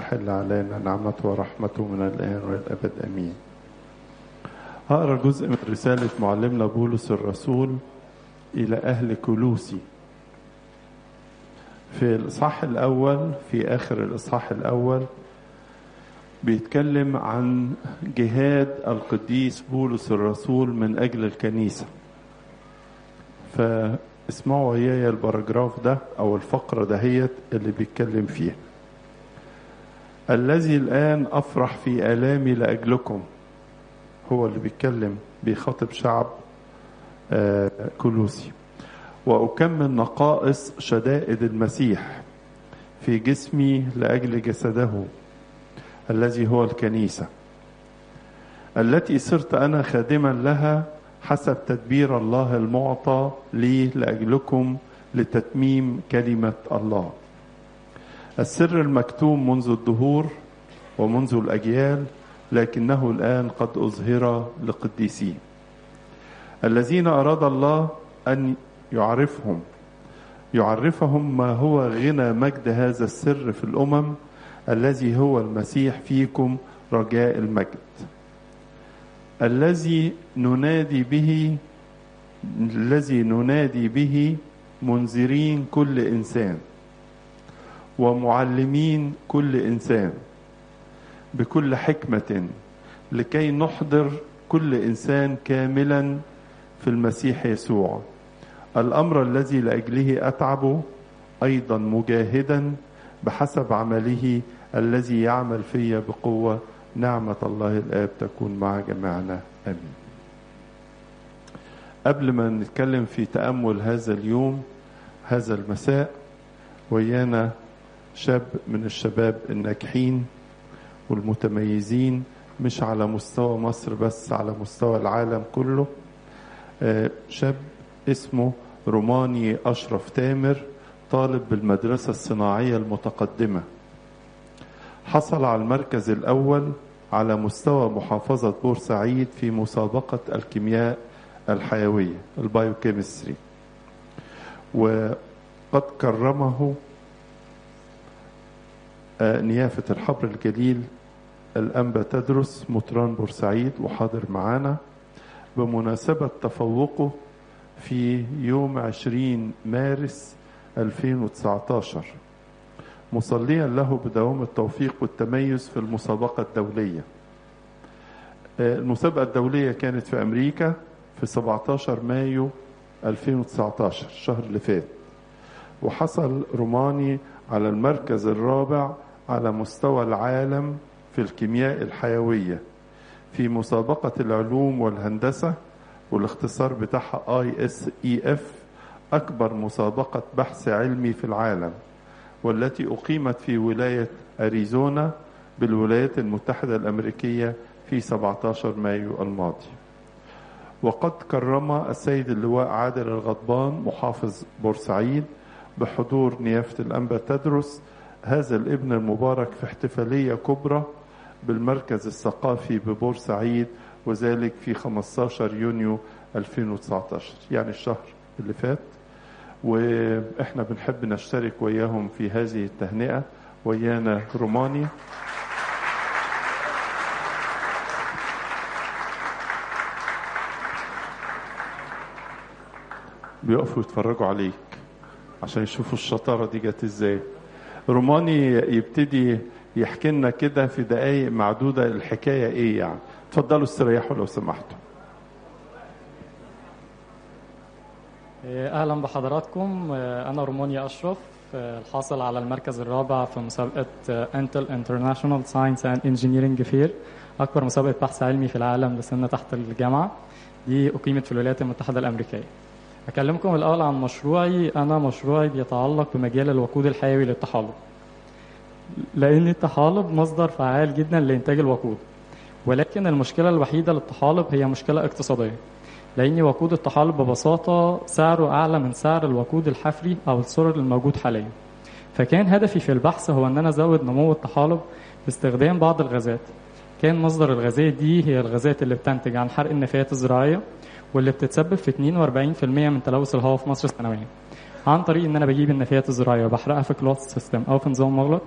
تحل علينا نعمته ورحمته من الآن والأبد أمين هقرا جزء من رسالة معلمنا بولس الرسول إلى أهل كلوسي في الإصحاح الأول في آخر الإصحاح الأول بيتكلم عن جهاد القديس بولس الرسول من أجل الكنيسة فاسمعوا ويايا البراجراف ده أو الفقرة دهيت اللي بيتكلم فيها الذي الآن أفرح في آلامي لأجلكم هو اللي بيتكلم بيخاطب شعب آه كلوسي وأكمل نقائص شدائد المسيح في جسمي لأجل جسده الذي هو الكنيسة التي صرت أنا خادما لها حسب تدبير الله المعطى لي لأجلكم لتتميم كلمة الله السر المكتوم منذ الدهور ومنذ الأجيال لكنه الآن قد أظهر لقديسيه الذين أراد الله أن يعرفهم يعرفهم ما هو غنى مجد هذا السر في الأمم الذي هو المسيح فيكم رجاء المجد الذي ننادي به الذي ننادي به منذرين كل إنسان ومعلمين كل إنسان بكل حكمة لكي نحضر كل إنسان كاملا في المسيح يسوع الأمر الذي لأجله أتعب أيضا مجاهدا بحسب عمله الذي يعمل في بقوة نعمة الله الآب تكون مع جميعنا آمين قبل ما نتكلم في تأمل هذا اليوم هذا المساء ويانا شاب من الشباب الناجحين والمتميزين مش على مستوى مصر بس على مستوى العالم كله شاب اسمه روماني أشرف تامر طالب بالمدرسة الصناعية المتقدمة حصل على المركز الأول على مستوى محافظة بورسعيد في مسابقة الكيمياء الحيوية البايوكيمستري وقد كرمه نيافة الحبر الجليل الأنبا تدرس مطران بورسعيد وحاضر معانا بمناسبة تفوقه في يوم 20 مارس 2019 مصليا له بدوام التوفيق والتميز في المسابقة الدولية المسابقة الدولية كانت في أمريكا في 17 مايو 2019 الشهر اللي فات وحصل روماني على المركز الرابع على مستوى العالم في الكيمياء الحيوية في مسابقة العلوم والهندسة والاختصار بتاعها اي اس اي اف اكبر مسابقة بحث علمي في العالم والتي اقيمت في ولاية اريزونا بالولايات المتحدة الامريكية في 17 مايو الماضي وقد كرم السيد اللواء عادل الغضبان محافظ بورسعيد بحضور نيافة الأنبا تدرس هذا الابن المبارك في احتفالية كبرى بالمركز الثقافي ببورسعيد وذلك في 15 يونيو 2019 يعني الشهر اللي فات واحنا بنحب نشترك وياهم في هذه التهنئة ويانا روماني بيقفوا يتفرجوا عليك عشان يشوفوا الشطارة دي جت ازاي روماني يبتدي يحكي لنا كده في دقايق معدودة الحكاية ايه يعني اتفضلوا استريحوا لو سمحتوا اهلا بحضراتكم انا رومانيا اشرف الحاصل على المركز الرابع في مسابقه انتل انترناشونال ساينس اند انجينيرنج فير اكبر مسابقه بحث علمي في العالم لسنه تحت الجامعه دي اقيمت في الولايات المتحده الامريكيه اكلمكم الاول عن مشروعي انا مشروعي بيتعلق بمجال الوقود الحيوي للطحالب لان الطحالب مصدر فعال جدا لانتاج الوقود ولكن المشكله الوحيده للطحالب هي مشكله اقتصاديه لان وقود الطحالب ببساطه سعره اعلى من سعر الوقود الحفري او السرر الموجود حاليا فكان هدفي في البحث هو ان انا ازود نمو الطحالب باستخدام بعض الغازات كان مصدر الغازات دي هي الغازات اللي بتنتج عن حرق النفايات الزراعيه واللي بتتسبب في 42% من تلوث الهواء في مصر سنويا عن طريق ان انا بجيب النفايات الزراعيه وبحرقها في كلوث سيستم او في نظام مغلق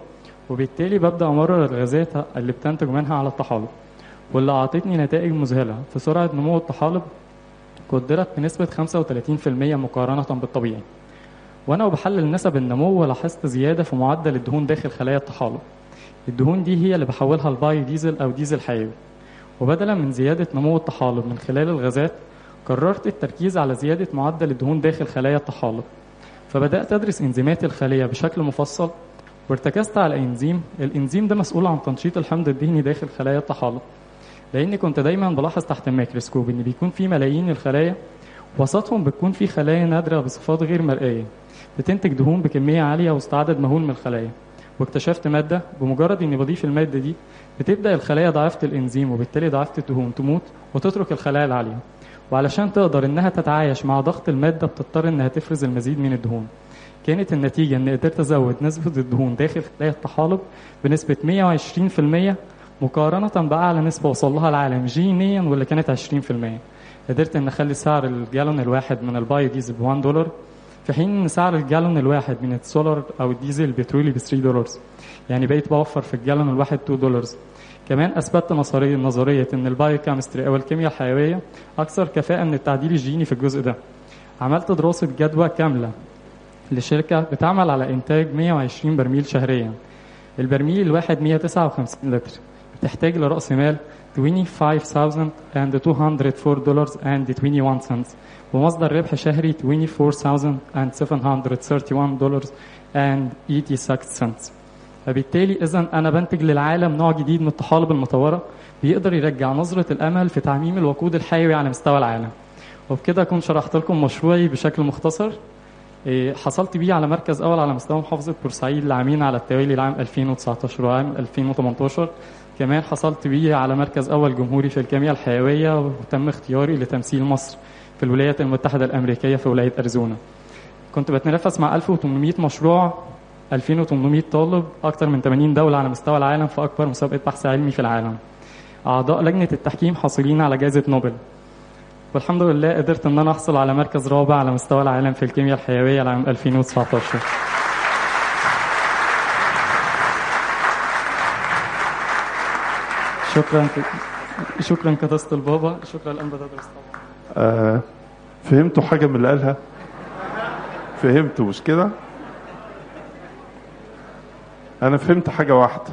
وبالتالي ببدأ أمرر الغازات اللي بتنتج منها على الطحالب واللي أعطتني نتائج مذهلة في سرعة نمو الطحالب قدرت بنسبة 35% مقارنة بالطبيعي وأنا وبحلل نسب النمو لاحظت زيادة في معدل الدهون داخل خلايا الطحالب الدهون دي هي اللي بحولها لبايو ديزل أو ديزل حيوي وبدلا من زيادة نمو الطحالب من خلال الغازات قررت التركيز على زيادة معدل الدهون داخل خلايا الطحالب فبدأت أدرس إنزيمات الخلية بشكل مفصل وارتكزت على إنزيم الإنزيم ده مسؤول عن تنشيط الحمض الدهني داخل خلايا الطحالب لأني كنت دايما بلاحظ تحت الميكروسكوب إن بيكون في ملايين الخلايا وسطهم بتكون في خلايا نادرة بصفات غير مرئية بتنتج دهون بكمية عالية وسط عدد مهول من الخلايا واكتشفت مادة بمجرد إني بضيف المادة دي بتبدأ الخلايا ضعيفة الإنزيم وبالتالي ضعيفة الدهون تموت وتترك الخلايا العالية وعلشان تقدر إنها تتعايش مع ضغط المادة بتضطر إنها تفرز المزيد من الدهون كانت النتيجة إن قدرت أزود نسبة الدهون داخل خلايا الطحالب بنسبة 120% مقارنة بأعلى نسبة وصل لها العالم جينيا واللي كانت 20% قدرت إن أخلي سعر الجالون الواحد من البايو ديزل ب 1 دولار في حين إن سعر الجالون الواحد من السولار أو الديزل البترولي ب 3 دولار يعني بقيت بوفر في الجالون الواحد 2 دولار كمان أثبتت نظرية نظرية إن البايو كيمستري أو الكيمياء الحيوية أكثر كفاءة من التعديل الجيني في الجزء ده عملت دراسة جدوى كاملة لشركة بتعمل على إنتاج 120 برميل شهريا البرميل الواحد 159 لتر بتحتاج لرأس مال 25,204 دولار and 21 cents ومصدر ربح شهري 24,731 دولار and 86 cents فبالتالي إذا أنا بنتج للعالم نوع جديد من الطحالب المطورة بيقدر يرجع نظرة الأمل في تعميم الوقود الحيوي على مستوى العالم وبكده أكون شرحت لكم مشروعي بشكل مختصر إيه، حصلت بيه على مركز أول على مستوى محافظة بورسعيد لعامين على التوالي العام 2019 وعام 2018 كمان حصلت بيه على مركز أول جمهوري في الكيمياء الحيوية وتم اختياري لتمثيل مصر في الولايات المتحدة الأمريكية في ولاية أريزونا كنت بتنافس مع 1800 مشروع 2800 طالب أكثر من 80 دولة على مستوى العالم في أكبر مسابقة بحث علمي في العالم أعضاء لجنة التحكيم حاصلين على جائزة نوبل والحمد لله قدرت ان انا احصل على مركز رابع على مستوى العالم في الكيمياء الحيويه لعام 2019 شكرا شكرا كداسة البابا شكرا الانبا تدرس طبعا آه فهمتوا حاجة من اللي قالها فهمتوا مش كده أنا فهمت حاجة واحدة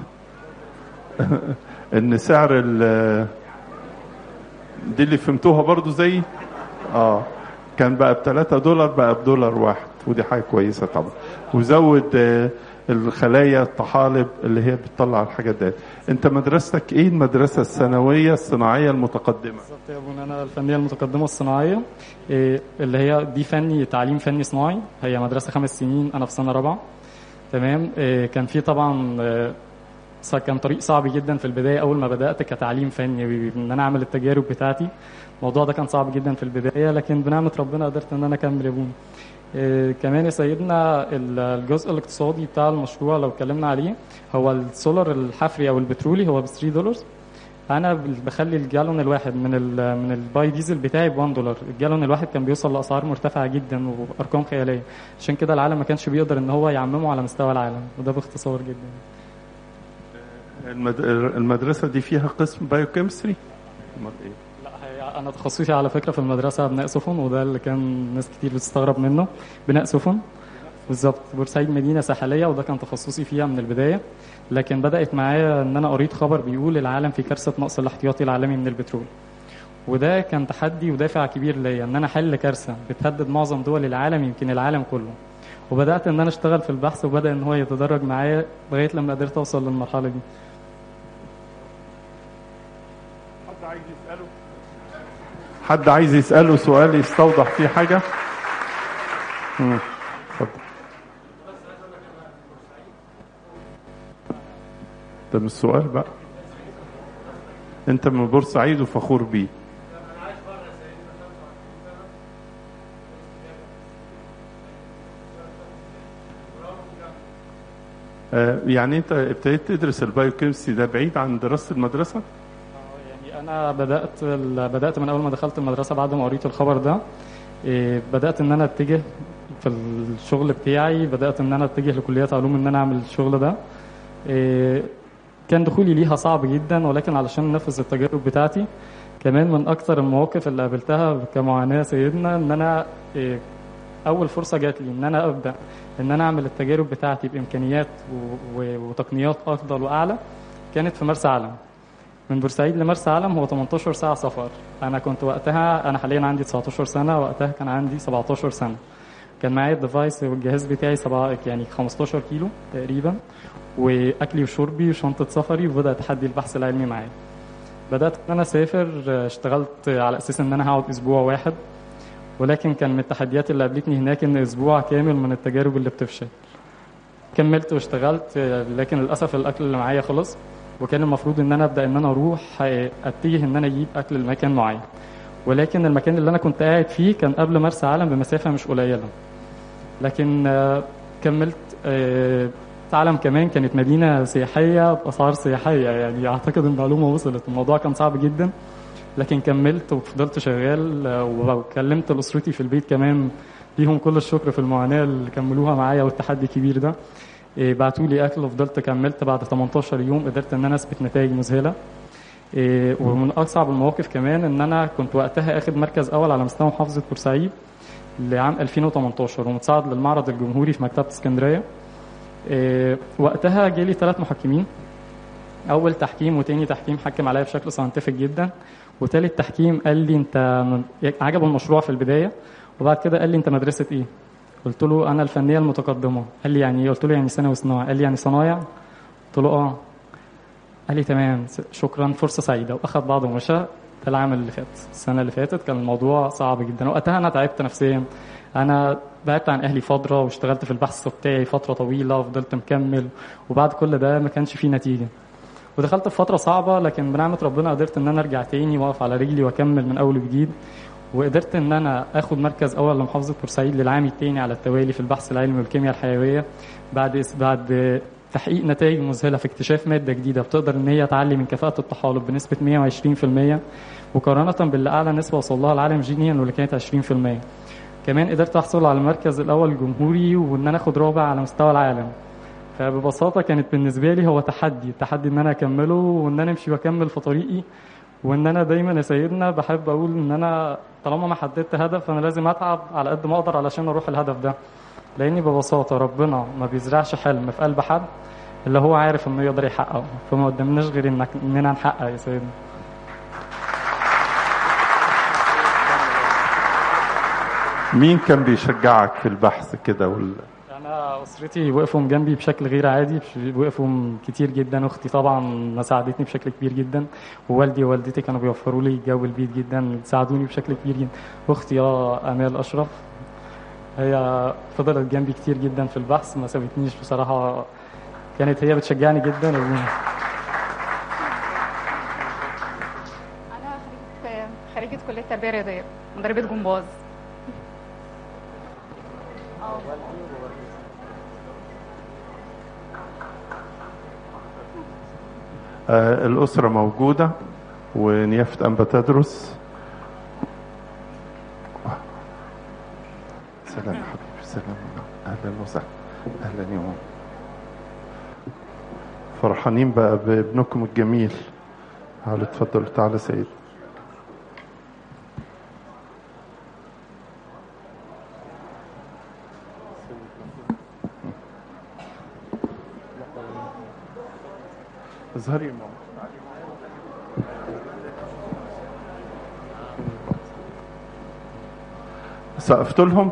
إن سعر ال دي اللي فهمتوها برضو زي اه كان بقى ب 3 دولار بقى بدولار واحد ودي حاجة كويسة طبعا وزود آه الخلايا الطحالب اللي هي بتطلع الحاجات دي انت مدرستك ايه المدرسة الثانوية الصناعية المتقدمة بالظبط يا ابونا انا الفنيه المتقدمه الصناعيه إيه، اللي هي دي فني تعليم فني صناعي هي مدرسه خمس سنين انا في سنه رابعه تمام إيه، كان في طبعا إيه، ص- كان طريق صعب جدا في البدايه اول ما بدات كتعليم فني ان انا اعمل التجارب بتاعتي الموضوع ده كان صعب جدا في البدايه لكن بنعمه ربنا قدرت ان انا اكمل يا ابونا إيه، كمان يا سيدنا ال- الجزء الاقتصادي بتاع المشروع لو اتكلمنا عليه هو السولار الحفري او البترولي هو ب 3 دولار انا بخلي الجالون الواحد من ال من الباي ديزل بتاعي ب 1 دولار الجالون الواحد كان بيوصل لاسعار مرتفعه جدا وارقام خياليه عشان كده العالم ما كانش بيقدر ان هو يعممه على مستوى العالم وده باختصار جدا المد... المدرسة دي فيها قسم بايوكيمستري امال ايه لا هي انا تخصصي على فكره في المدرسه بناء سفن وده اللي كان ناس كتير بتستغرب منه بناء سفن بالظبط بورسعيد مدينه ساحليه وده كان تخصصي فيها من البدايه لكن بدات معايا ان انا قريت خبر بيقول العالم في كارثه نقص الاحتياطي العالمي من البترول وده كان تحدي ودافع كبير ليا ان انا احل كارثه بتهدد معظم دول العالم يمكن العالم كله وبدات ان انا اشتغل في البحث وبدا ان هو يتدرج معايا لغايه لما قدرت اوصل للمرحله دي حد عايز يسأله حد عايز يسأله سؤال يستوضح فيه حاجة مم. اتفضل ده مش سؤال بقى انت من بورسعيد وفخور بيه آه، يعني انت ابتديت تدرس البايوكيمستري ده بعيد عن دراسة المدرسة؟ يعني انا بدات ال- بدات من اول ما دخلت المدرسه بعد ما قريت الخبر ده إيه، بدات ان انا اتجه في الشغل بتاعي بدات ان انا اتجه لكليات علوم ان انا اعمل الشغل ده إيه، كان دخولي ليها صعب جدا ولكن علشان نفذ التجارب بتاعتي كمان من اكثر المواقف اللي قابلتها كمعاناه سيدنا ان انا إيه، اول فرصه جات لي ان انا ابدا ان انا اعمل التجارب بتاعتي بامكانيات و- و- وتقنيات افضل واعلى كانت في مرسى علم من بورسعيد لمرسى علم هو 18 ساعه سفر انا كنت وقتها انا حاليا عندي 19 سنه وقتها كان عندي 17 سنه كان معايا الديفايس والجهاز بتاعي سبعة يعني 15 كيلو تقريبا واكلي وشربي وشنطه سفري وبدا تحدي البحث العلمي معايا بدات ان انا اسافر اشتغلت على اساس ان انا هقعد اسبوع واحد ولكن كان من التحديات اللي قابلتني هناك ان اسبوع كامل من التجارب اللي بتفشل كملت واشتغلت لكن للاسف الاكل اللي معايا خلص وكان المفروض ان انا ابدا ان انا اروح اتجه ان انا اجيب اكل لمكان معين ولكن المكان اللي انا كنت قاعد فيه كان قبل مرسى علم بمسافه مش قليله لكن آه، كملت آه، عالم كمان كانت مدينه سياحيه باسعار سياحيه يعني اعتقد المعلومه وصلت الموضوع كان صعب جدا لكن كملت وفضلت شغال آه، وكلمت اسرتي في البيت كمان ليهم كل الشكر في المعاناه اللي كملوها معايا والتحدي الكبير ده بعتوا لي اكل وفضلت كملت بعد 18 يوم قدرت ان انا اثبت نتائج مذهله إيه، ومن اصعب المواقف كمان ان انا كنت وقتها اخد مركز اول على مستوى محافظه بورسعيد لعام 2018 ومتصعد للمعرض الجمهوري في مكتبه اسكندريه إيه، وقتها جالي ثلاث محكمين اول تحكيم وتاني تحكيم حكم عليا بشكل ساينتفك جدا وتالت تحكيم قال لي انت من- عجبه المشروع في البدايه وبعد كده قال لي انت مدرسه ايه قلت له انا الفنيه المتقدمه قال لي يعني ايه قلت له يعني ثانوي صناعه قال لي يعني صنايع قلت له اه قال لي تمام س- شكرا فرصه سعيده واخد بعضه ومشى ده العام اللي فات السنه اللي فاتت كان الموضوع صعب جدا وقتها انا تعبت نفسيا انا بعدت عن اهلي فتره واشتغلت في البحث بتاعي فتره طويله وفضلت مكمل وبعد كل ده ما كانش فيه نتيجه ودخلت في فتره صعبه لكن بنعمه ربنا قدرت ان انا ارجع تاني واقف على رجلي واكمل من اول وجديد وقدرت ان انا اخد مركز اول لمحافظه بورسعيد للعام الثاني على التوالي في البحث العلمي والكيمياء الحيويه بعد بعد تحقيق نتائج مذهله في اكتشاف ماده جديده بتقدر ان هي تعلي من كفاءه الطحالب بنسبه 120% مقارنه باللي اعلى نسبه وصل لها العالم جينيا واللي كانت 20% كمان قدرت احصل على المركز الاول الجمهوري وان انا اخد رابع على مستوى العالم فببساطه كانت بالنسبه لي هو تحدي تحدي ان انا اكمله وان انا امشي واكمل في طريقي وان انا دايما يا سيدنا بحب اقول ان انا طالما ما حددت هدف فانا لازم اتعب على قد ما اقدر علشان اروح الهدف ده لاني ببساطه ربنا ما بيزرعش حلم في قلب حد اللي هو عارف انه يقدر يحققه فما قدامناش غير انك اننا نحقق يا سيدنا مين كان بيشجعك في البحث كده وال... انا اسرتي وقفوا جنبي بشكل غير عادي بش- وقفوا كتير جدا اختي طبعا ساعدتني بشكل كبير جدا ووالدي ووالدتي كانوا بيوفروا لي جو البيت جدا ساعدوني بشكل كبير جدا واختي اه امال اشرف هي فضلت جنبي كتير جدا في البحث ما سابتنيش بصراحه كانت هي بتشجعني جدا و... انا خريجه خريجه كليه تربيه رياضيه مدربه جمباز آه الأسرة موجودة ونيافة أنبا تدرس سلام يا حبيبي سلام أهلا وسهلا أهلا يا ماما فرحانين بقى بابنكم الجميل تعالوا اتفضلوا تعالى سيد اظهري يا ماما سقفت لهم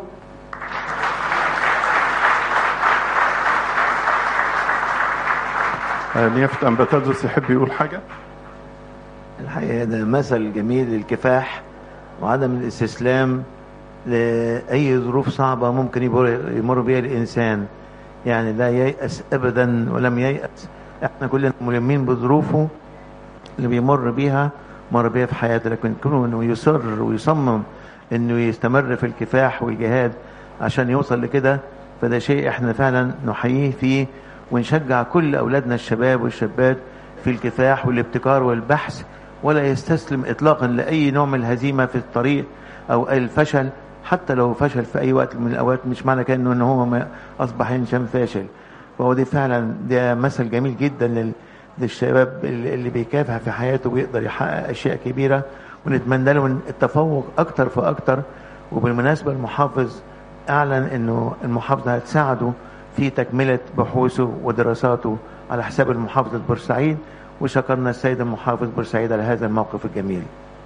آه، نيافة أنبا تدرس يحب يقول حاجة الحقيقة ده مثل جميل للكفاح وعدم الاستسلام لأي ظروف صعبة ممكن يمر يمر بها الإنسان يعني لا ييأس أبدا ولم ييأس احنا كلنا ملمين بظروفه اللي بيمر بيها مر بيها في حياته لكن كونه انه يصر ويصمم انه يستمر في الكفاح والجهاد عشان يوصل لكده فده شيء احنا فعلا نحييه فيه ونشجع كل اولادنا الشباب والشابات في الكفاح والابتكار والبحث ولا يستسلم اطلاقا لاي نوع من الهزيمه في الطريق او الفشل حتى لو فشل في اي وقت من الاوقات مش معنى كده انه إن هو ما اصبح انسان فاشل فهو دي فعلا ده مثل جميل جدا لل- للشباب اللي اللي بيكافح في حياته ويقدر يحقق اشياء كبيره ونتمنى له التفوق اكتر فاكتر وبالمناسبه المحافظ اعلن انه المحافظه هتساعده في تكمله بحوثه ودراساته على حساب المحافظه بورسعيد وشكرنا السيد المحافظ بورسعيد على هذا الموقف الجميل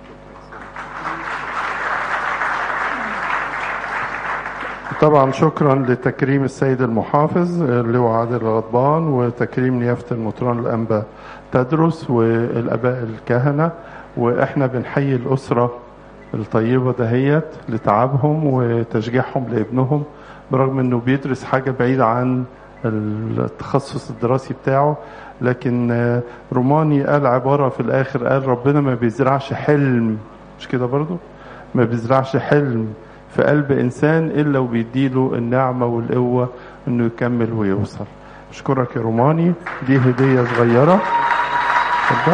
طبعا شكرا لتكريم السيد المحافظ اللواء عادل الغضبان وتكريم نيافة المطران الأنبا تدرس والآباء الكهنة وإحنا بنحيي الأسرة الطيبة دهيت لتعبهم وتشجيعهم لابنهم برغم إنه بيدرس حاجة بعيدة عن التخصص الدراسي بتاعه لكن آه، روماني قال عبارة في الآخر قال ربنا ما بيزرعش حلم مش كده برضو ما بيزرعش حلم في قلب إنسان إلا وبيديله النعمة والقوة إنه يكمل ويوصل أشكرك يا روماني دي هدية صغيرة اتفضل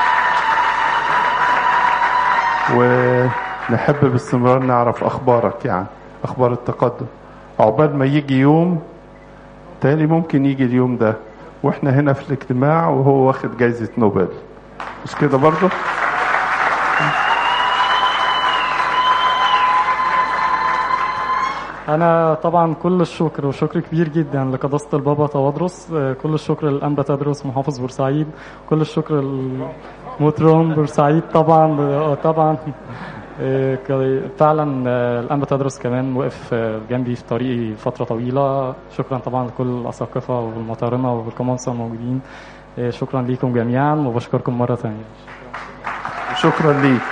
ونحب باستمرار نعرف أخبارك يعني أخبار التقدم عقبال ما يجي يوم تاني ممكن يجي اليوم ده واحنا هنا في الاجتماع وهو واخد جايزة نوبل مش كده برضه أنا طبعا كل الشكر وشكر كبير جدا لقداسة البابا تواضرس آه، كل الشكر للأنبا تدرس محافظ بورسعيد كل الشكر للمطرون بورسعيد طبعا آه، طبعا آه، ك- فعلا آه، الأنبا تدرس كمان وقف آه، جنبي في طريقي فترة طويلة شكرا طبعا لكل الأساقفة والمطارنة والقماصة الموجودين آه، شكرا ليكم جميعا وبشكركم مرة ثانية شكرا ليك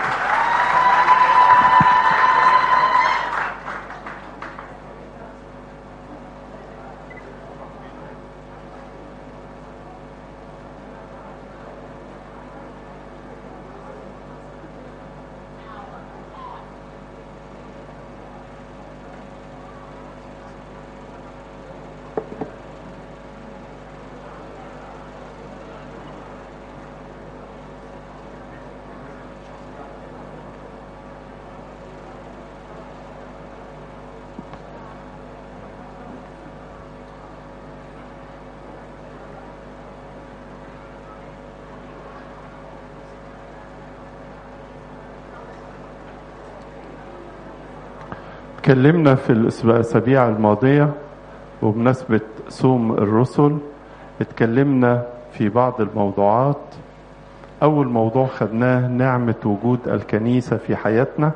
اتكلمنا في الأسابيع الماضية وبمناسبة صوم الرسل اتكلمنا في بعض الموضوعات أول موضوع خدناه نعمة وجود الكنيسة في حياتنا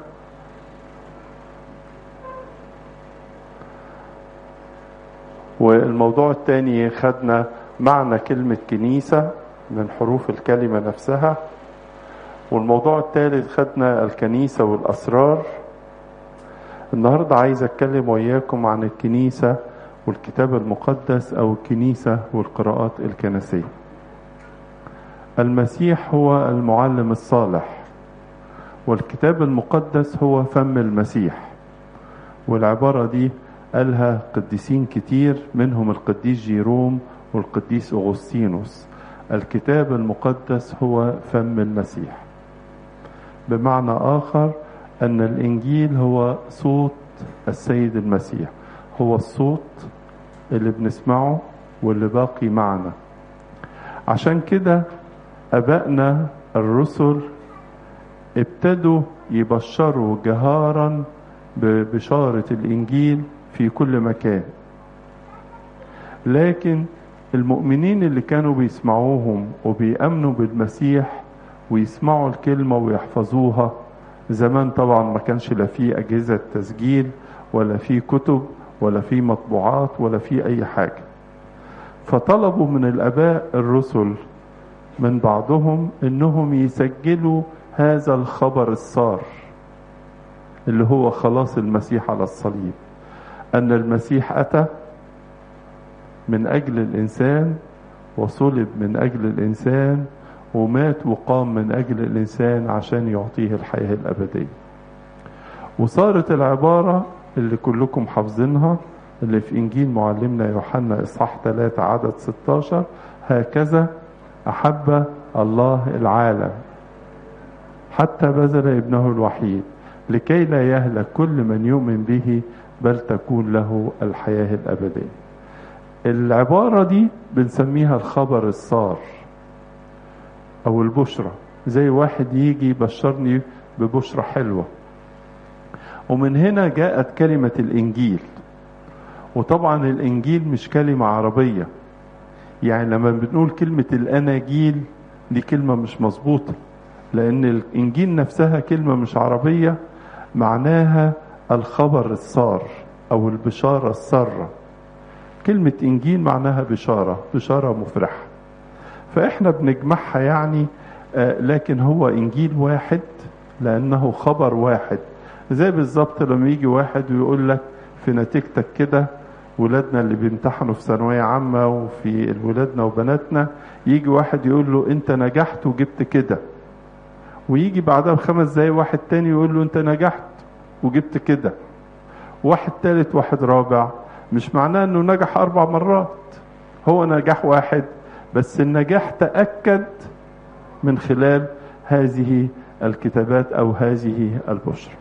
والموضوع الثاني خدنا معنى كلمة كنيسة من حروف الكلمة نفسها والموضوع الثالث خدنا الكنيسة والأسرار النهاردة عايز أتكلم وياكم عن الكنيسة والكتاب المقدس أو الكنيسة والقراءات الكنسية المسيح هو المعلم الصالح والكتاب المقدس هو فم المسيح والعبارة دي قالها قديسين كتير منهم القديس جيروم والقديس أغسطينوس الكتاب المقدس هو فم المسيح بمعنى آخر أن الإنجيل هو صوت السيد المسيح هو الصوت اللي بنسمعه واللي باقي معنا عشان كده أبائنا الرسل ابتدوا يبشروا جهارا ببشارة الإنجيل في كل مكان لكن المؤمنين اللي كانوا بيسمعوهم وبيأمنوا بالمسيح ويسمعوا الكلمة ويحفظوها زمان طبعا ما كانش لا في أجهزة تسجيل ولا في كتب ولا في مطبوعات ولا في أي حاجة فطلبوا من الآباء الرسل من بعضهم إنهم يسجلوا هذا الخبر السار اللي هو خلاص المسيح على الصليب أن المسيح أتى من أجل الإنسان وصلب من أجل الإنسان ومات وقام من أجل الإنسان عشان يعطيه الحياة الأبدية وصارت العبارة اللي كلكم حافظينها اللي في إنجيل معلمنا يوحنا إصحاح 3 عدد 16 هكذا أحب الله العالم حتى بذل ابنه الوحيد لكي لا يهلك كل من يؤمن به بل تكون له الحياة الأبدية العبارة دي بنسميها الخبر السار أو البشرة زي واحد يجي يبشرني ببشرة حلوة ومن هنا جاءت كلمة الإنجيل وطبعا الإنجيل مش كلمة عربية يعني لما بنقول كلمة الأناجيل دي كلمة مش مظبوطة لأن الإنجيل نفسها كلمة مش عربية معناها الخبر السار أو البشارة السارة كلمة إنجيل معناها بشارة بشارة مفرحة فإحنا بنجمعها يعني آه لكن هو إنجيل واحد لأنه خبر واحد زي بالظبط لما يجي واحد ويقول لك في نتيجتك كده ولادنا اللي بيمتحنوا في ثانوية عامة وفي ولادنا وبناتنا يجي واحد يقول له انت نجحت وجبت كده ويجي بعدها بخمس دقايق واحد تاني يقول له انت نجحت وجبت كده واحد تالت واحد رابع مش معناه انه نجح اربع مرات هو نجاح واحد بس النجاح تأكد من خلال هذه الكتابات او هذه البشرى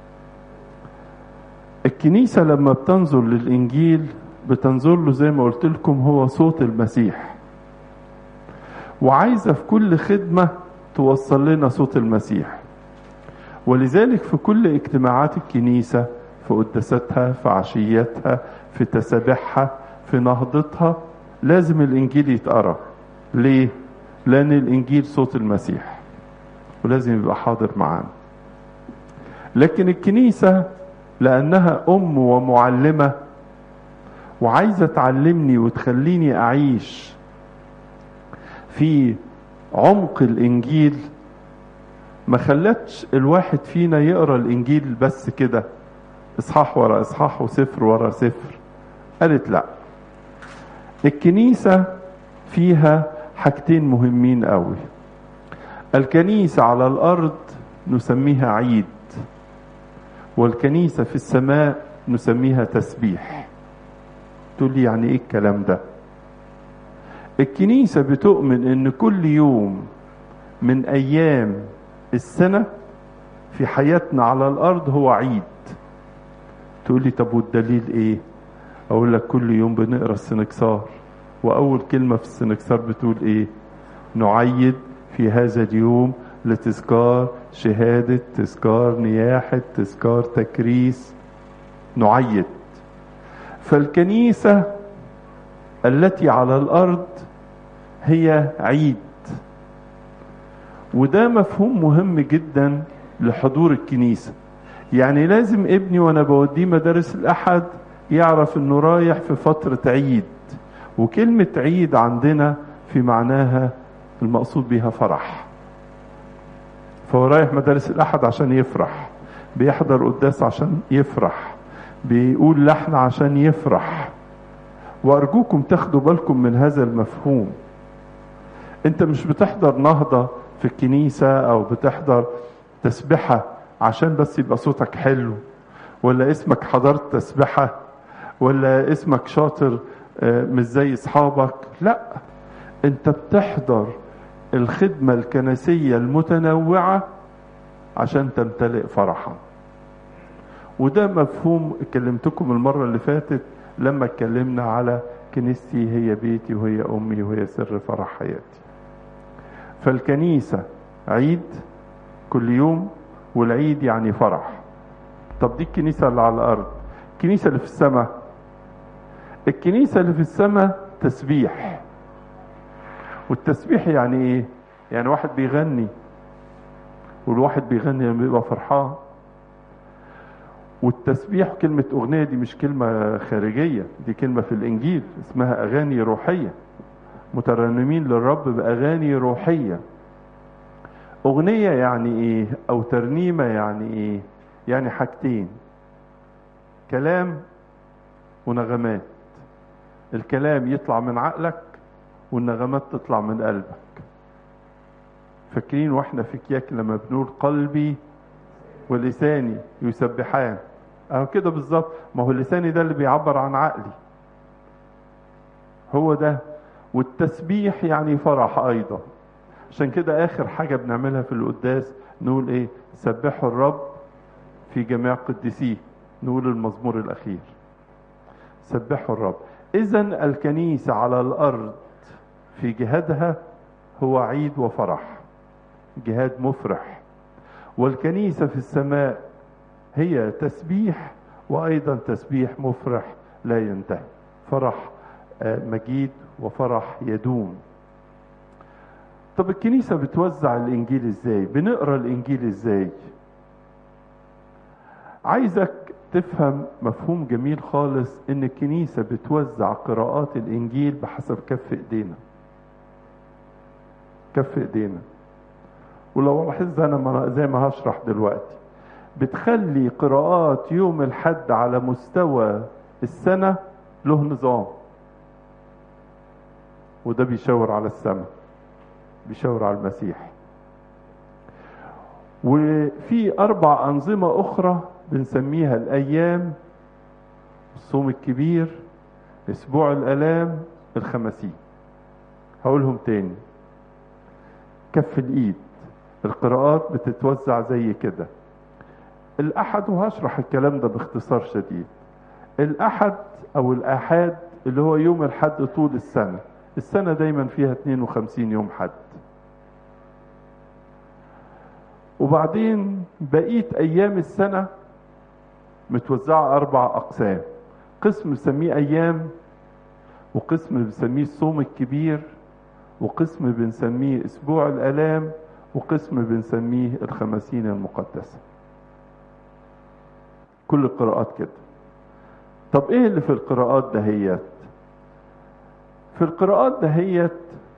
الكنيسة لما بتنظر للإنجيل بتنظر له زي ما قلت لكم هو صوت المسيح وعايزة في كل خدمة توصل لنا صوت المسيح ولذلك في كل اجتماعات الكنيسة في قداستها في عشياتها في تسابيحها في نهضتها لازم الإنجيل يتقرأ ليه؟ لأن الإنجيل صوت المسيح ولازم يبقى حاضر معانا لكن الكنيسة لأنها أم ومعلمة وعايزة تعلمني وتخليني أعيش في عمق الإنجيل ما خلتش الواحد فينا يقرأ الإنجيل بس كده إصحاح ورا إصحاح وسفر ورا سفر قالت لا الكنيسة فيها حاجتين مهمين قوي الكنيسة على الأرض نسميها عيد والكنيسة في السماء نسميها تسبيح تقول لي يعني ايه الكلام ده الكنيسة بتؤمن ان كل يوم من ايام السنة في حياتنا على الارض هو عيد تقول لي طب والدليل ايه اقول لك كل يوم بنقرا السنكسار واول كلمة في السنكسار بتقول ايه نعيد في هذا اليوم لتذكار شهادة تذكار نياحة تذكار تكريس نعيد فالكنيسة التي على الأرض هي عيد وده مفهوم مهم جدا لحضور الكنيسة يعني لازم ابني وانا بوديه مدارس الأحد يعرف انه رايح في فترة عيد وكلمة عيد عندنا في معناها المقصود بها فرح فهو رايح مدارس الأحد عشان يفرح بيحضر قداس عشان يفرح بيقول لحن عشان يفرح وأرجوكم تاخدوا بالكم من هذا المفهوم أنت مش بتحضر نهضة في الكنيسة أو بتحضر تسبحة عشان بس يبقى صوتك حلو ولا اسمك حضرت تسبحة ولا اسمك شاطر مش زي اصحابك لا انت بتحضر الخدمة الكنسية المتنوعة عشان تمتلئ فرحا وده مفهوم كلمتكم المرة اللي فاتت لما اتكلمنا على كنيستي هي بيتي وهي أمي وهي سر فرح حياتي فالكنيسة عيد كل يوم والعيد يعني فرح طب دي الكنيسة اللي على الأرض الكنيسة اللي في السماء الكنيسة اللي في السماء تسبيح والتسبيح يعني ايه يعني واحد بيغني والواحد بيغني لما بيبقى فرحان والتسبيح كلمة أغنية دي مش كلمة خارجية دي كلمة في الإنجيل اسمها أغاني روحية مترنمين للرب بأغاني روحية أغنية يعني إيه أو ترنيمة يعني إيه يعني حاجتين كلام ونغمات الكلام يطلع من عقلك والنغمات تطلع من قلبك فاكرين واحنا في كياك لما بنقول قلبي ولساني يسبحان اهو كده بالظبط ما هو لساني ده اللي بيعبر عن عقلي هو ده والتسبيح يعني فرح ايضا عشان كده اخر حاجه بنعملها في القداس نقول ايه سبحوا الرب في جميع قديسيه نقول المزمور الاخير سبحوا الرب إذا الكنيسة على الأرض في جهادها هو عيد وفرح جهاد مفرح والكنيسة في السماء هي تسبيح وأيضا تسبيح مفرح لا ينتهي فرح مجيد وفرح يدوم طب الكنيسة بتوزع الإنجيل إزاي بنقرأ الإنجيل إزاي عايزك تفهم مفهوم جميل خالص ان الكنيسة بتوزع قراءات الانجيل بحسب كف ايدينا كف ايدينا ولو لاحظت انا زي ما هشرح دلوقتي بتخلي قراءات يوم الحد على مستوى السنة له نظام وده بيشاور على السماء بيشاور على المسيح وفي أربع أنظمة أخرى بنسميها الأيام الصوم الكبير أسبوع الآلام الخمسين هقولهم تاني كف الإيد القراءات بتتوزع زي كده الأحد وهشرح الكلام ده باختصار شديد الأحد أو الآحاد اللي هو يوم الحد طول السنة السنة دايما فيها 52 يوم حد وبعدين بقية أيام السنة متوزعة أربع أقسام قسم بنسميه أيام وقسم بنسميه الصوم الكبير وقسم بنسميه أسبوع الآلام وقسم بنسميه الخمسين المقدسة كل القراءات كده طب ايه اللي في القراءات دهيت في القراءات دهيت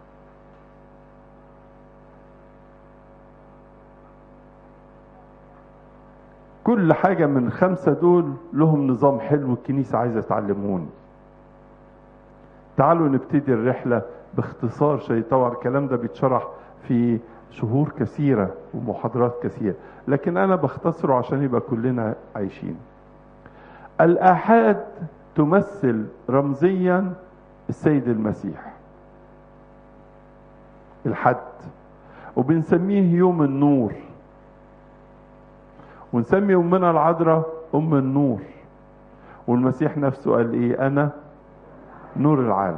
كل حاجة من الخمسة دول لهم نظام حلو الكنيسة عايزة تعلموني تعالوا نبتدي الرحلة باختصار شيء طبعا الكلام ده بيتشرح في شهور كثيرة ومحاضرات كثيرة لكن أنا بختصره عشان يبقى كلنا عايشين الآحاد تمثل رمزيا السيد المسيح الحد وبنسميه يوم النور ونسمي أمنا العذراء أم النور والمسيح نفسه قال إيه أنا نور العالم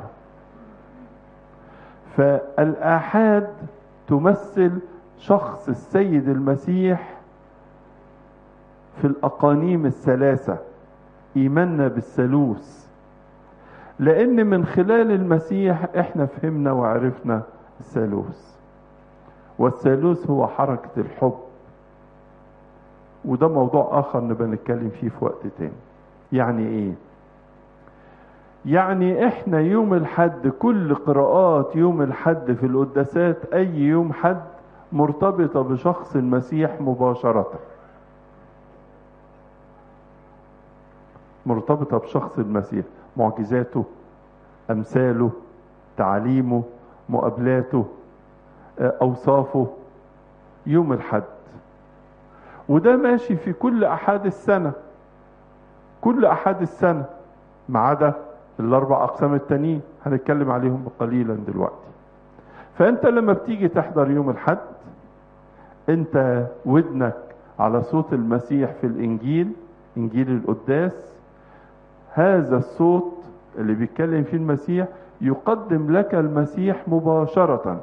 فالآحاد تمثل شخص السيد المسيح في الأقانيم الثلاثة إيماننا بالثالوث لأن من خلال المسيح إحنا فهمنا وعرفنا الثالوث والثالوث هو حركة الحب وده موضوع آخر نبقى نتكلم فيه في وقت تاني يعني إيه يعني إحنا يوم الحد كل قراءات يوم الحد في القداسات أي يوم حد مرتبطة بشخص المسيح مباشرة مرتبطة بشخص المسيح معجزاته أمثاله تعاليمه مقابلاته أوصافه يوم الحد وده ماشي في كل أحد السنة كل أحد السنة ما عدا الأربع أقسام التانيين هنتكلم عليهم قليلا دلوقتي فأنت لما بتيجي تحضر يوم الحد أنت ودنك على صوت المسيح في الإنجيل إنجيل القداس هذا الصوت اللي بيتكلم فيه المسيح يقدم لك المسيح مباشرة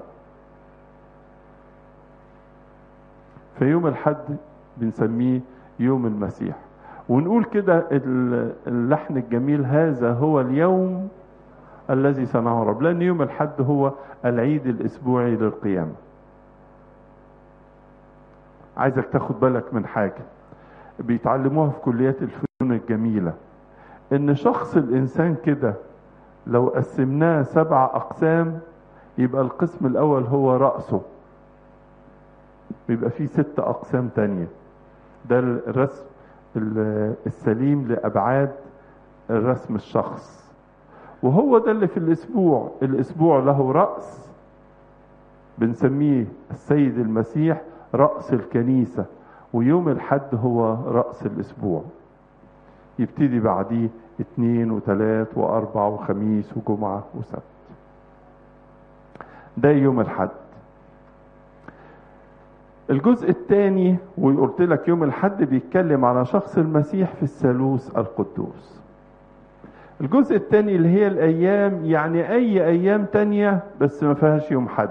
فيوم الحد بنسميه يوم المسيح ونقول كده اللحن الجميل هذا هو اليوم الذي صنعه رب لأن يوم الحد هو العيد الأسبوعي للقيامة عايزك تاخد بالك من حاجة بيتعلموها في كليات الفنون الجميلة ان شخص الانسان كده لو قسمناه سبع اقسام يبقى القسم الاول هو رأسه بيبقى فيه ست اقسام تانية ده الرسم السليم لابعاد الرسم الشخص وهو ده اللي في الاسبوع الاسبوع له رأس بنسميه السيد المسيح رأس الكنيسة ويوم الحد هو رأس الاسبوع يبتدي بعديه اثنين وثلاث واربع وخميس وجمعة وسبت ده يوم الحد الجزء الثاني وقلت لك يوم الحد بيتكلم على شخص المسيح في الثالوث القدوس الجزء الثاني اللي هي الايام يعني اي ايام تانية بس ما فيهاش يوم حد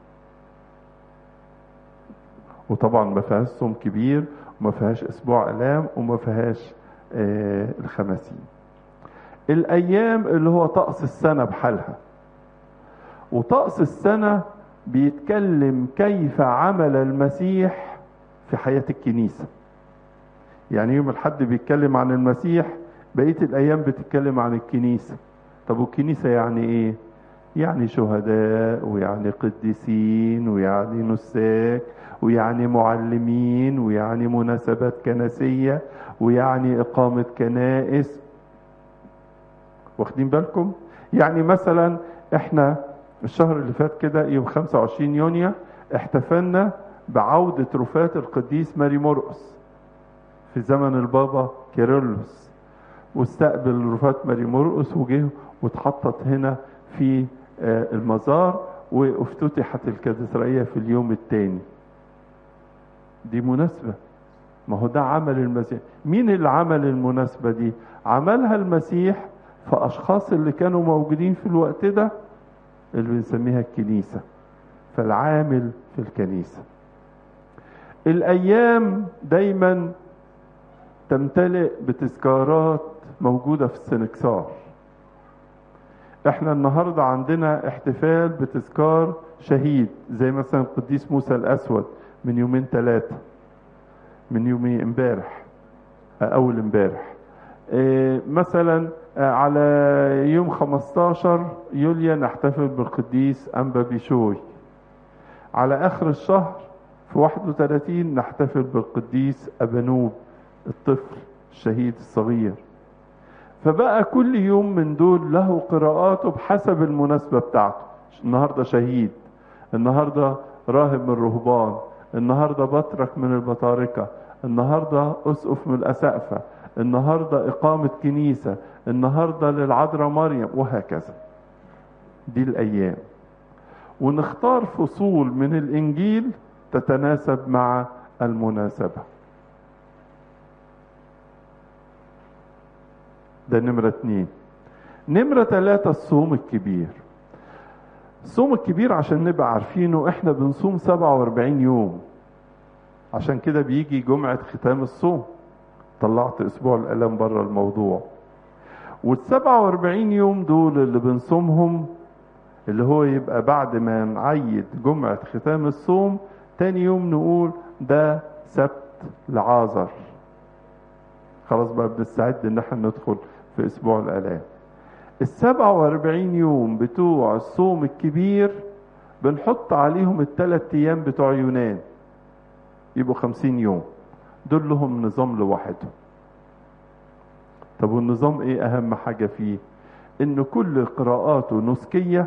وطبعا ما فيهاش صوم كبير وما فيهاش اسبوع الام وما فيهاش آه الخماسين الايام اللي هو طقس السنه بحالها وطقس السنه بيتكلم كيف عمل المسيح في حياه الكنيسه يعني يوم الحد بيتكلم عن المسيح بقيه الايام بتتكلم عن الكنيسه طب والكنيسه يعني ايه يعني شهداء ويعني قديسين ويعني نساك ويعني معلمين ويعني مناسبات كنسيه ويعني اقامه كنائس واخدين بالكم يعني مثلا احنا الشهر اللي فات كده يوم 25 يونيو احتفلنا بعودة رفاة القديس ماري مرقس في زمن البابا كيرلس واستقبل رفاة ماري مرقس وجه واتحطت هنا في المزار وافتتحت الكاتدرائية في اليوم الثاني دي مناسبة ما هو ده عمل المسيح مين اللي عمل المناسبة دي عملها المسيح فأشخاص اللي كانوا موجودين في الوقت ده اللي بنسميها الكنيسة فالعامل في الكنيسة الأيام دايما تمتلئ بتذكارات موجودة في السنكسار احنا النهاردة عندنا احتفال بتذكار شهيد زي مثلا القديس موسى الأسود من يومين ثلاثة من يومين امبارح أول امبارح اه مثلا على يوم 15 يوليو نحتفل بالقديس أنبا بيشوي على آخر الشهر في 31 نحتفل بالقديس أبانوب الطفل الشهيد الصغير فبقى كل يوم من دول له قراءاته بحسب المناسبة بتاعته النهاردة شهيد النهاردة راهب من الرهبان النهاردة بطرك من البطاركة النهاردة أسقف من الأسقفة النهاردة إقامة كنيسة النهاردة للعذراء مريم وهكذا دي الأيام ونختار فصول من الإنجيل تتناسب مع المناسبة ده نمرة اتنين نمرة تلاتة الصوم الكبير الصوم الكبير عشان نبقى عارفينه احنا بنصوم 47 يوم عشان كده بيجي جمعة ختام الصوم طلعت اسبوع الالام بره الموضوع وال 47 يوم دول اللي بنصومهم اللي هو يبقى بعد ما نعيد جمعة ختام الصوم تاني يوم نقول ده سبت لعازر خلاص بقى بنستعد ان احنا ندخل في اسبوع الالام ال 47 يوم بتوع الصوم الكبير بنحط عليهم الثلاث ايام بتوع يونان يبقوا 50 يوم دول لهم نظام لوحدهم طب والنظام ايه اهم حاجه فيه ان كل قراءاته نسكيه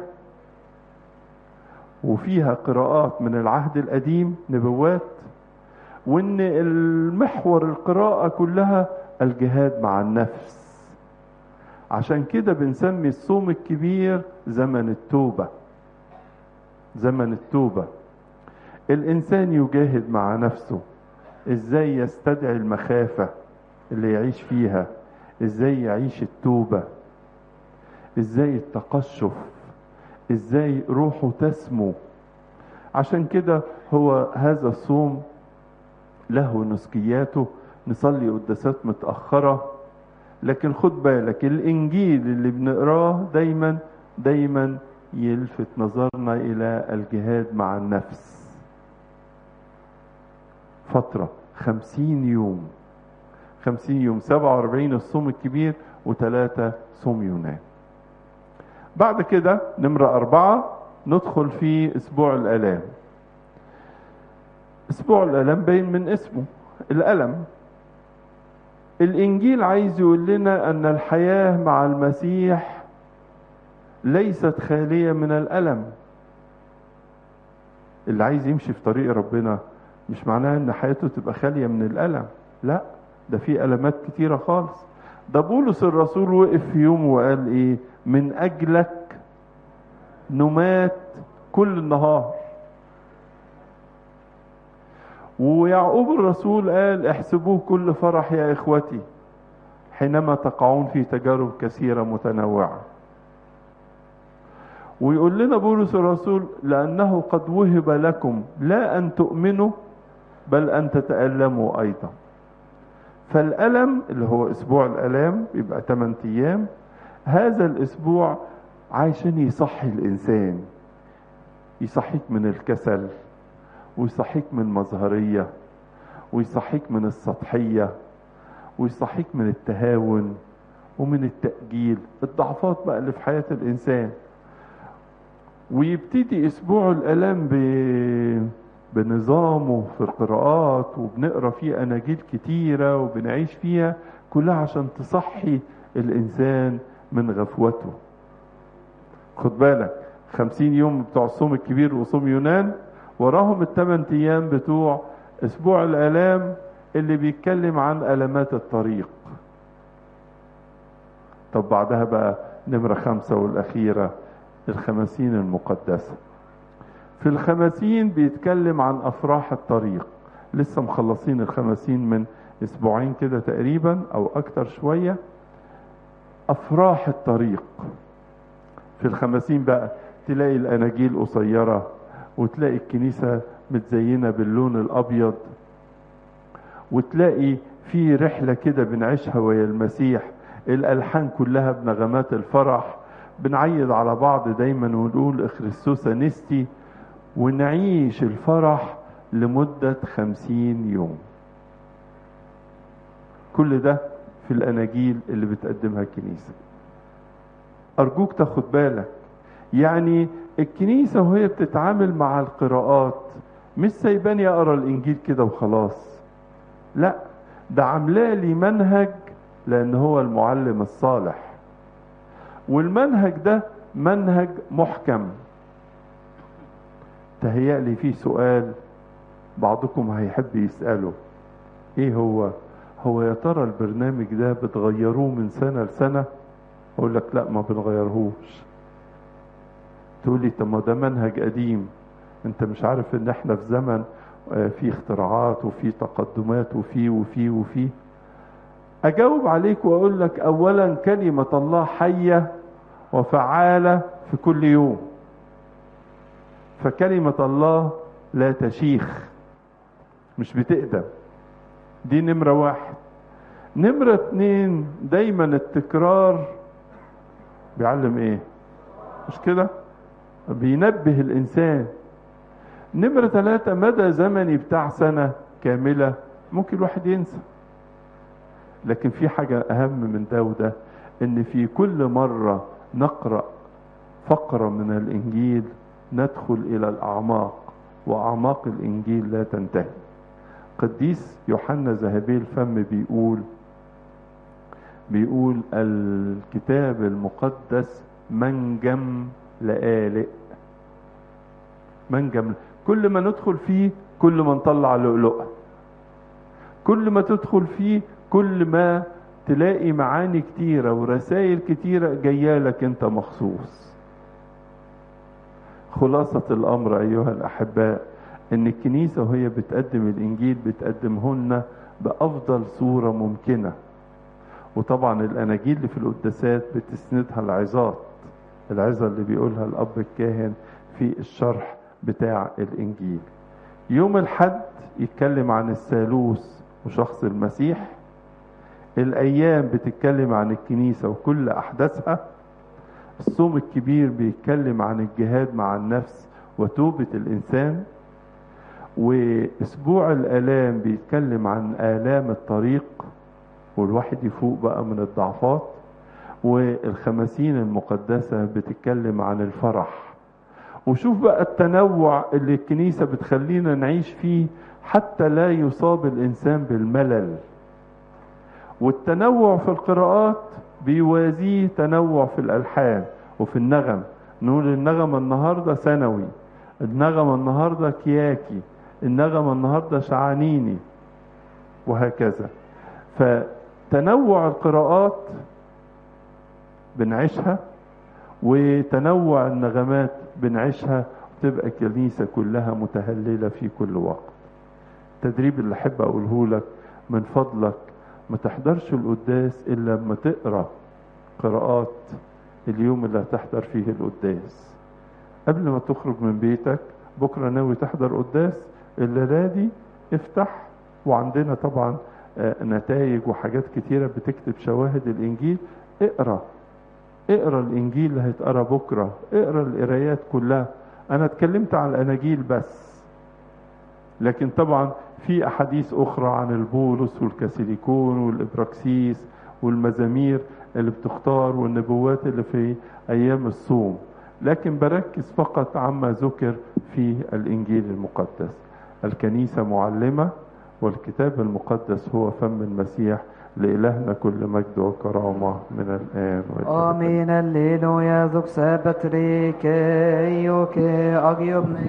وفيها قراءات من العهد القديم نبوات وان المحور القراءه كلها الجهاد مع النفس عشان كده بنسمي الصوم الكبير زمن التوبه زمن التوبه الانسان يجاهد مع نفسه ازاي يستدعي المخافه اللي يعيش فيها ازاي يعيش التوبه ازاي التقشف ازاي روحه تسمو عشان كده هو هذا الصوم له نسكياته نصلي قداسات متأخرة لكن خد بالك الإنجيل اللي بنقراه دايما دايما يلفت نظرنا إلى الجهاد مع النفس فترة خمسين يوم خمسين يوم سبعة واربعين الصوم الكبير وثلاثة صوم يونان بعد كده نمرة أربعة ندخل في أسبوع الآلام أسبوع الآلام باين من اسمه الألم الإنجيل عايز يقول لنا أن الحياة مع المسيح ليست خالية من الألم اللي عايز يمشي في طريق ربنا مش معناه ان حياته تبقى خالية من الألم لا ده في ألمات كتيرة خالص ده بولس الرسول وقف في يوم وقال ايه من أجلك نمات كل النهار ويعقوب الرسول قال احسبوه كل فرح يا إخوتي حينما تقعون في تجارب كثيرة متنوعة ويقول لنا بولس الرسول لأنه قد وهب لكم لا أن تؤمنوا بل أن تتألموا أيضا فالألم اللي هو أسبوع الألام يبقى 8 أيام هذا الأسبوع عايشين يصحي الإنسان يصحيك من الكسل ويصحيك من المظهرية ويصحيك من السطحية ويصحيك من التهاون ومن التأجيل الضعفات بقى اللي في حياة الإنسان ويبتدي أسبوع الألام ب... بنظامه في القراءات وبنقرا فيه أناجيل كتيرة وبنعيش فيها كلها عشان تصحي الإنسان من غفوته خد بالك خمسين يوم بتوع الصوم الكبير وصوم يونان وراهم الثمان أيام بتوع أسبوع الآلام اللي بيتكلم عن ألمات الطريق طب بعدها بقى نمرة خمسة والأخيرة الخمسين المقدسة في الخمسين بيتكلم عن أفراح الطريق لسه مخلصين الخمسين من أسبوعين كده تقريبا أو أكتر شوية أفراح الطريق في الخمسين بقى تلاقي الأناجيل قصيرة وتلاقي الكنيسة متزينة باللون الأبيض وتلاقي في رحلة كده بنعيشها ويا المسيح الألحان كلها بنغمات الفرح بنعيد على بعض دايما ونقول اخريستوس نستي ونعيش الفرح لمدة خمسين يوم كل ده في الأناجيل اللي بتقدمها الكنيسة أرجوك تاخد بالك يعني الكنيسة وهي بتتعامل مع القراءات مش سايباني أقرأ الإنجيل كده وخلاص لا ده عاملاه لي منهج لأن هو المعلم الصالح والمنهج ده منهج محكم تهيألي فيه سؤال بعضكم هيحب يسأله ايه هو هو يا ترى البرنامج ده بتغيروه من سنة لسنة اقول لك لا ما بنغيرهوش تقول لي طب ما ده منهج قديم انت مش عارف ان احنا في زمن في اختراعات وفي تقدمات وفي وفي وفي اجاوب عليك واقول لك اولا كلمة الله حية وفعالة في كل يوم فكلمة الله لا تشيخ مش بتقدم دي نمرة واحد نمرة اتنين دايما التكرار بيعلم ايه مش كده بينبه الانسان نمرة ثلاثة مدى زمني بتاع سنة كاملة ممكن الواحد ينسى لكن في حاجة أهم من ده وده إن في كل مرة نقرأ فقرة من الإنجيل ندخل إلى الأعماق وأعماق الإنجيل لا تنتهي قديس يوحنا ذهبي الفم بيقول بيقول الكتاب المقدس منجم لآلئ منجم كل ما ندخل فيه كل ما نطلع لؤلؤة كل ما تدخل فيه كل ما تلاقي معاني كتيرة ورسائل كتيرة جاية لك انت مخصوص خلاصة الأمر أيها الأحباء إن الكنيسة وهي بتقدم الإنجيل بتقدمه لنا بأفضل صورة ممكنة وطبعا الأناجيل اللي في القداسات بتسندها العظات العظة اللي بيقولها الأب الكاهن في الشرح بتاع الإنجيل يوم الحد يتكلم عن الثالوث وشخص المسيح الأيام بتتكلم عن الكنيسة وكل أحداثها الصوم الكبير بيتكلم عن الجهاد مع النفس وتوبة الإنسان وأسبوع الآلام بيتكلم عن آلام الطريق والواحد يفوق بقى من الضعفات والخمسين المقدسة بتتكلم عن الفرح وشوف بقى التنوع اللي الكنيسة بتخلينا نعيش فيه حتى لا يصاب الإنسان بالملل والتنوع في القراءات بيوازيه تنوع في الألحان وفي النغم نقول النغمة النهاردة ثانوي النغمة النهاردة كياكي النغمة النهاردة شعانيني وهكذا فتنوع القراءات بنعيشها وتنوع النغمات بنعيشها تبقى الكنيسة كلها متهللة في كل وقت التدريب اللي أحب أقوله لك من فضلك ما تحضرش القداس إلا لما تقرأ قراءات اليوم اللي هتحضر فيه القداس قبل ما تخرج من بيتك بكرة ناوي تحضر قداس الليلة دي افتح وعندنا طبعا نتائج وحاجات كتيرة بتكتب شواهد الإنجيل اقرأ اقرأ الإنجيل اللي هيتقرأ بكرة اقرأ القرايات كلها أنا اتكلمت عن الأناجيل بس لكن طبعا في أحاديث أخرى عن البولس والكاسيليكون والإبراكسيس والمزامير اللي بتختار والنبوات اللي في أيام الصوم لكن بركز فقط عما ذكر في الإنجيل المقدس الكنيسة معلمة والكتاب المقدس هو فم المسيح لإلهنا كل مجد وكرامة من الآن والأبد آمين الليلويا ذوك سبتريك أيوك أغيبني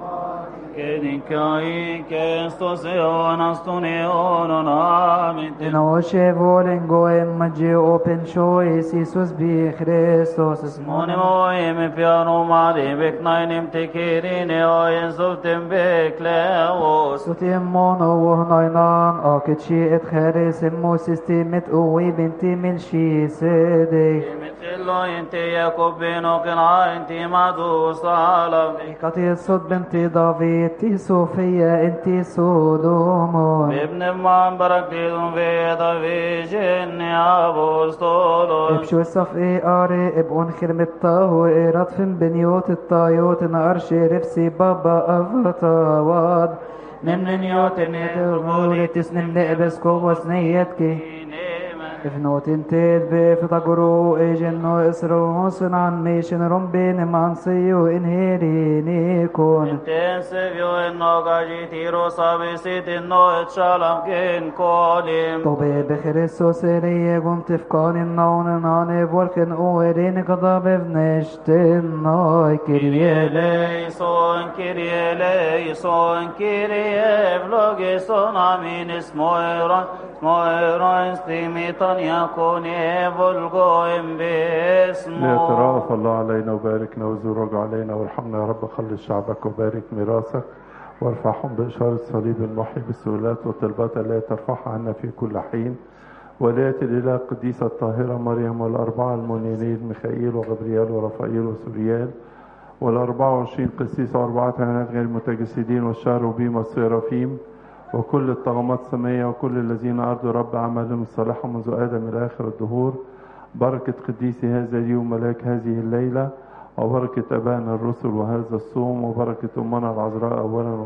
Kedinkai Kestos Eonas Tuneonon Amin Dinoshe volen goem maggi open choice Isus bi Christos Moni moim piano mali beknainim tekirin Eoyen suftim bekleos Sutim mono وهناينان أكتشي اتخارس مو سيستيمت قوي بنتي من شي سيدي مثلو انت ياكوب بينو قنعا انت مادو صالم قتيل صد بنتي دافيد تي صوفيا انتي سودومون بابن من بركليدون في في جن أبوستولون ابشو الصف اي اري ابقون خرم الطاو ايرات فين بنيوت الطايوت نقرش رفسي بابا افطاواد نمن نيوت نيتر تسنم لقبس كوبوس نيتكي افنوت انتيد بفتقرو اجنو اسرو صنعن ميشن رمبين مانسيو انهيريني كون Intensivio en noga gitiro sabisit in noet shalom gen kolim. طوبي بخريسوس ريه قمت في كون النون ناني بولكن اويرين قضا بفنشتن ناي كريه Eleison, Kyrie eleison, Kyrie vlogison, amin smoiron, smoiron stimiton yakun evulgoim bismo. ليترأف الله علينا وباركنا وزورك علينا وارحمنا يا رب خلص شعبك وبارك ميراثك وارفعهم بإشارة صليب المحي بالسؤالات والطلبات التي ترفعها عنا في كل حين ولاية الإله القديسة الطاهرة مريم والأربعة المنيرين ميخائيل وغبريال ورفائيل وسوريال والأربعة وعشرين قسيس وأربعة عينات غير متجسدين والشاروبيم والسيرافيم وكل الطغمات السمائية وكل الذين أرضوا رب أعمالهم الصالحة منذ آدم إلى آخر الدهور بركة قديسي هذا اليوم ملاك هذه الليلة وبركة أبائنا الرسل وهذا الصوم وبركة أمنا العذراء أولا